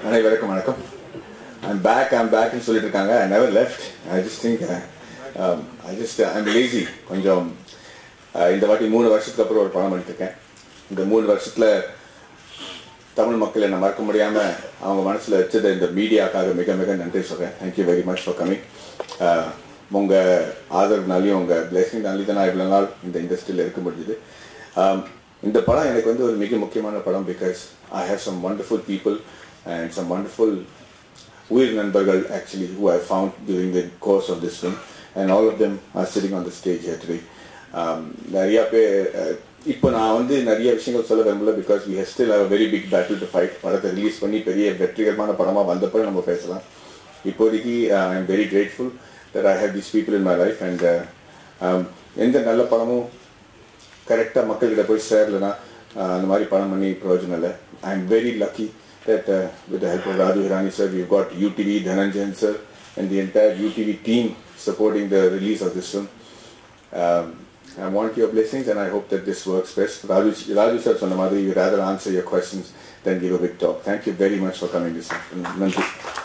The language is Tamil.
அனைவருக்கும் வணக்கம் ஐம் பேக் ஐம் பேக்னு சொல்லிட்டு இருக்காங்க I never left I just think I just I'm lazy கொஞ்சம் uh, இந்த வாட்டி மூணு வருஷத்துக்கு அப்புறம் ஒரு படம் பண்ணிட்டுருக்கேன் இந்த மூணு வருஷத்தில் தமிழ் மக்கள் என்னை மறக்க முடியாமல் அவங்க மனசில் வச்சது இந்த மீடியாக்காக மிக மிக நன்றி சொல்கிறேன் thank you very much for coming உங்கள் ஆதரவுனாலையும் உங்கள் பிளெஸிங்னாலையும் தான் நான் இவ்வளோ நாள் இந்த இண்டஸ்ட்ரியில் இருக்க முடியுது Um, இந்த படம் எனக்கு வந்து ஒரு மிக முக்கியமான படம் because I have some wonderful people and some wonderful உயிர் நண்பர்கள் actually who I found during the course of this film and all of them are sitting on the stage today நிறையா பேர் அஹ், இப்போ நான் வந்து நிறைய விஷயங்கள் சொல்ல விரும்பல because we still have very big battle to fight படத்தை ரிலீஸ் பண்ணி பெரிய வெற்றிகரமான படமாக வந்தப்போ நம்ம பேசலாம் இப்போதைக்கு I am very grateful that I have this people in my life and எந்த நல்ல படமும் கரெக்டாக மக்கள்கிட்ட போய் சேரலைன்னா அஹ், அந்த மாதிரி படம் பண்ணி பிரயோஜனம் இல்லை I am very lucky that with help of Raju Hirani sir you got UTV Dhananjan sir and the entire UTV team supporting the release of this film I want your blessings and I hope that this works best. Raju, Raju sir சொன்ன மாதிரி you rather answer your questions than give a big talk. Thank you very much for coming this afternoon. நன்றி